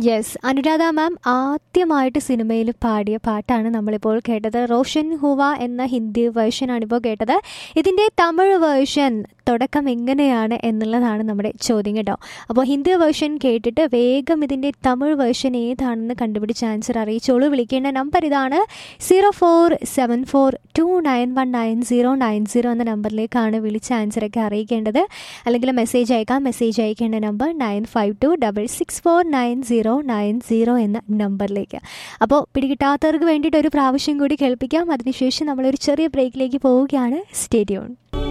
yes Anuradha മാം ആദ്യമായിട്ട് സിനിമയിൽ പാടിയ പാട്ടാണ് നമ്മളിപ്പോൾ കേട്ടത് റോഷൻ ഹുവ എന്ന ഹിന്ദി വേർഷനാണ് ഇപ്പോൾ കേട്ടത് ഇതിൻ്റെ തമിഴ് വേർഷൻ തുടക്കം എങ്ങനെയാണ് എന്നുള്ളതാണ് നമ്മുടെ ചോദ്യം കേട്ടോ അപ്പോൾ ഹിന്ദി വേർഷൻ കേട്ടിട്ട് വേഗം ഇതിൻ്റെ തമിഴ് വേർഷൻ ഏതാണെന്ന് കണ്ടുപിടിച്ച് ആൻസർ അറിയിച്ചോളൂ വിളിക്കേണ്ട നമ്പർ ഇതാണ് zero four seven four two nine one nine zero nine zero എന്ന നമ്പറിലേക്കാണ് വിളിച്ച ആൻസറൊക്കെ അറിയിക്കേണ്ടത് അല്ലെങ്കിൽ മെസ്സേജ് അയക്കാം മെസ്സേജ് അയക്കേണ്ട number nine five two double six four nine zero nine zero എന്ന നമ്പറിലേക്ക് അപ്പോൾ പിടികിട്ടാത്തവർക്ക് വേണ്ടിയിട്ട് ഒരു പ്രാവശ്യം കൂടി കേൾപ്പിക്കാം അതിനുശേഷം നമ്മളൊരു ചെറിയ ബ്രേക്കിലേക്ക് പോവുകയാണ് സ്റ്റേഡിയോൺ